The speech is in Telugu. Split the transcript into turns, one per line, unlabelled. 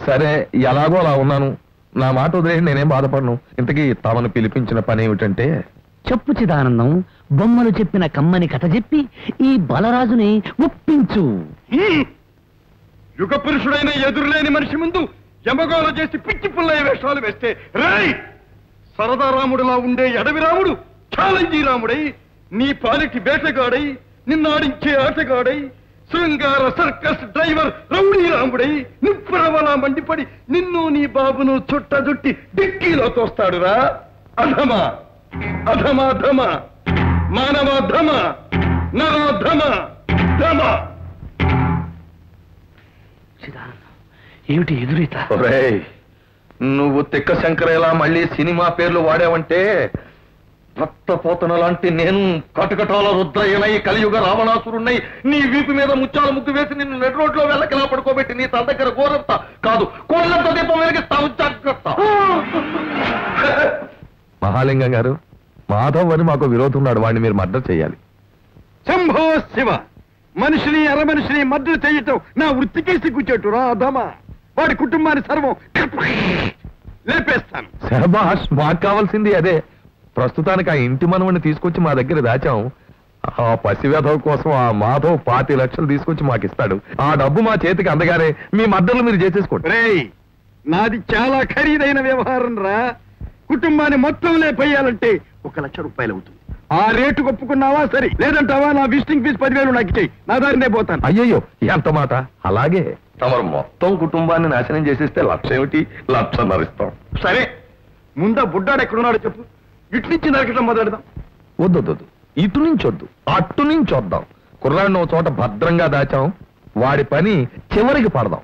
సరే ఎలాగో అలా ఉన్నాను నా మాట వదిలేయండి నేనేం బాధపడను ఇంతకీ తమను పిలిపించిన పని ఏమిటంటే
చెప్పు చిదానందం బొమ్మలు చెప్పిన కమ్మని కథ చెప్పి ఈ బలరాజుని ఒప్పించు
యుగ పురుషుడైన ఎదురులేని మనిషి ముందు యమగోళ చేసి పిచ్చి పుల్లయ్య వేషాలు వేస్తే రై సరదా రాముడులా ఉండే ఎడవి రాముడు ఛాలెంజీ రాముడై నీ పాలిటి వేటగాడై నిన్నాడించే ఆటగాడై శృంగార సర్కస్ డ్రైవర్ రౌడీ రాముడై నిప్పురవలా మండిపడి నిన్ను నీ బాబును చుట్టజుట్టి డిక్కీలో తోస్తాడురా అధమా అధమా ధమ మానవ ధమ నరో ధమ ధమ
చిదానందం ఏమిటి ఎదురీత
ఒరేయ్ నువ్వు తిక్క శంకరేలా మళ్ళీ సినిమా పేర్లు వాడావంటే రక్తపోతన లాంటి నేను కటకటాల రుద్రయ్యనై కలియుగ రావణాసురుణ్ణై నీ వీపు మీద ముత్యాల ముగ్గు వేసి నిన్ను నెట్ రోడ్లో వెళ్ళకలా పడుకోబెట్టి నీ తన దగ్గర గోరంత కాదు కోళ్ళంత దీపం వెలిగిస్తావు జాగ్రత్త మహాలింగం గారు మాధవ్ అని మాకు విరోధం ఉన్నాడు వాడిని మీరు మర్డర్ చేయాలి
శంభో శివ మనిషిని అర మనిషిని మద్దతు చేయటం నా వృత్తికేసి కూర్చోటు రా అధమా వాడి కుటుంబాన్ని సర్వం లేపేస్తాను
శభాష్ మాకు కావాల్సింది అదే ప్రస్తుతానికి ఆ ఇంటి మనవని తీసుకొచ్చి మా దగ్గర దాచాం ఆ పసివేధవ కోసం ఆ మాధవ్ పాతి లక్షలు తీసుకొచ్చి మాకు ఇస్తాడు ఆ డబ్బు మా చేతికి అందగానే మీ మద్దతులు మీరు చేసేసుకోండి
రేయ్ నాది చాలా ఖరీదైన వ్యవహారం రా కుటుంబాన్ని మొత్తం లేపేయాలంటే ఒక లక్ష రూపాయలు అవుతుంది ఆ రేటు ఒప్పుకున్నావా సరే లేదంటావా నా విజిటింగ్ ఫీజు పదివేలు నాకు ఇచ్చేయి నా దారినే పోతాను
అయ్యయ్యో ఎంత మాట అలాగే తమరు మొత్తం కుటుంబాన్ని నాశనం చేసేస్తే లక్ష ఏమిటి లక్ష నరిస్తాం
సరే ముందా బుడ్డాడు ఎక్కడున్నాడో చెప్పు ఇటు నుంచి నరకటం మొదలెడదాం
వద్దు వద్దు, వద్దు ఇటు నుంచి వద్దు అటు నుంచి వద్దాం కుర్రాడిని ఒక చోట భద్రంగా దాచాం వాడి పని చివరికి పడదాం